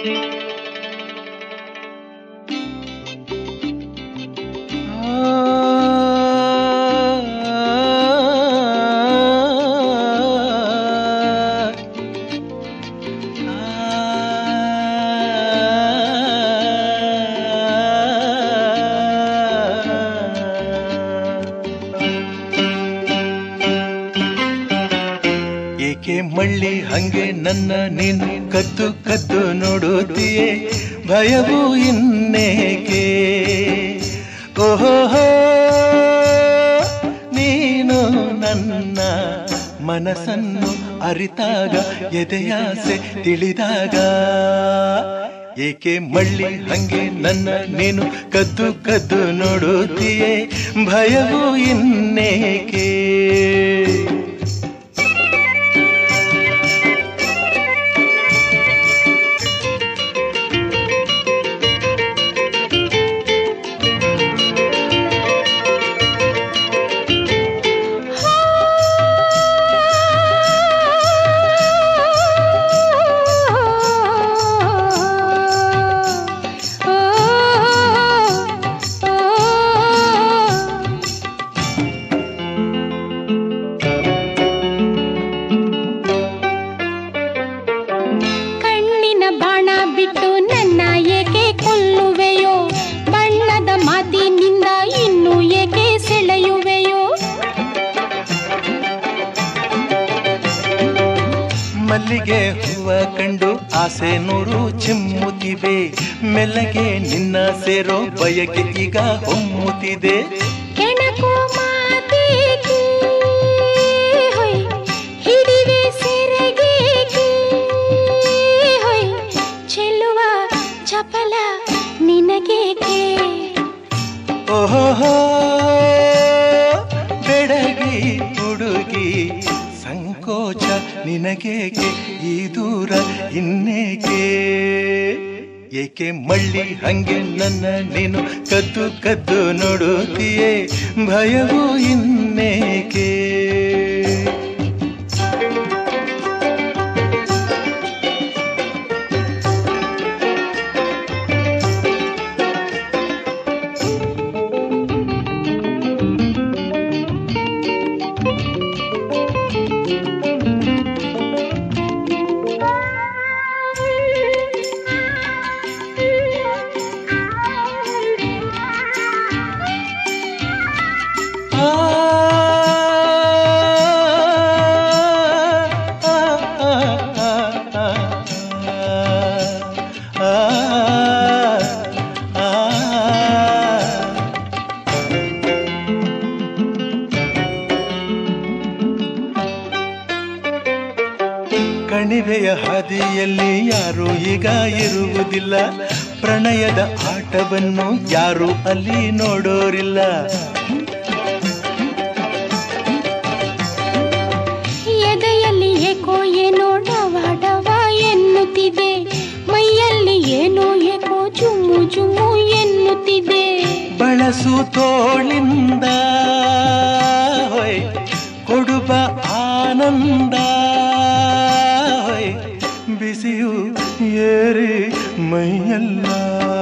ಏಕೆ ಮಳ್ಳಿ ಹಂಗೆ ನನ್ನ ನೀನು ಕದ್ದು ಕದ್ದು ನೋಡುತ್ತೀಯೇ ಭಯವು ಇನ್ನೇಕೆ ಓಹೋ ನೀನು ನನ್ನ ಮನಸ್ಸನ್ನು ಅರಿತಾಗ ಎದೆಯಾಸೆ ತಿಳಿದಾಗ ಏಕೆ ಮಳ್ಳಿ ಹಂಗೆ ನನ್ನ ನೀನು ಕದ್ದು ಕದ್ದು ನೋಡುತ್ತೀಯೇ ಭಯವು ಇನ್ನೇಕೆ ಕಣ್ಣಿನ ಬಾಣ ಬಿಟ್ಟು ನನ್ನ ಏಕೆ ಕೊಲ್ಲುವೆಯೋ ಬಣ್ಣದ ಮಾತಿನಿಂದ ಇನ್ನು ಏಕೆ ಸೆಳೆಯುವೆಯೋ ಮಲ್ಲಿಗೆ ಹೂವ ಕಂಡು ಆಸೆ ನೂರು ಚಿಮ್ಮುತ್ತಿವೆ ಮೆಲ್ಲಗೆ ನಿನ್ನ ಸೇರೋ ಬಯಕೆ ಈಗ ಹೊಮ್ಮುತ್ತಿದೆ ಕೆಣಕು ಮಾತೇಕೆ ಹೊಯ್ ಹಿಡಿವೆ ಸೆರಗೇಕೆ ಹೊಯ್ ಚೆಲ್ಲುವ ಚಪಲ ನಿನಗೇಕೆ ಓಹೋ ಬೆಡಗಿ ಹುಡುಗಿ ಸಂಕೋಚ ನಿನಗೇಕೆ ಈ ದೂರ ಇನ್ನೇಕೆ ಏಕೆ ಮಳ್ಳಿ ಹಂಗೆ ನನ್ನ ನೀನು ಕದ್ದು ಕದ್ದು ನೋಡುತ್ತೀಯೇ ಭಯವು ಇನ್ನೇಕೆ ಆ, ಆ, ಆ, ಆ, ಆ, ಆ, ಆ. ಕಣಿವೆಯ ಹಾದಿಯಲ್ಲಿ ಯಾರು ಈಗ ಇರುವುದಿಲ್ಲ ಪ್ರಣಯದ ಆಟವನ್ನು ಯಾರು ಅಲ್ಲಿ ನೋಡೋರಿಲ್ಲ ಎದೆಯಲ್ಲಿ ಏಕೋ ಏನೋ ಡವ ಡವ ಎನ್ನುತ್ತಿದೆ ಮೈಯಲ್ಲಿ ಏನೋ ಏಕೋ ಜುಮ್ಮು ಜುಮ್ಮು ಎನ್ನುತ್ತಿದೆ ಬಳಸು ತೋಳಿಂದ ಹೊಯ್ ಕೊಡುಬ ಆನಂದ ಹೊಯ್ ಬಿಸಿಯು ಏರಿ ಮೈಯಲ್ಲ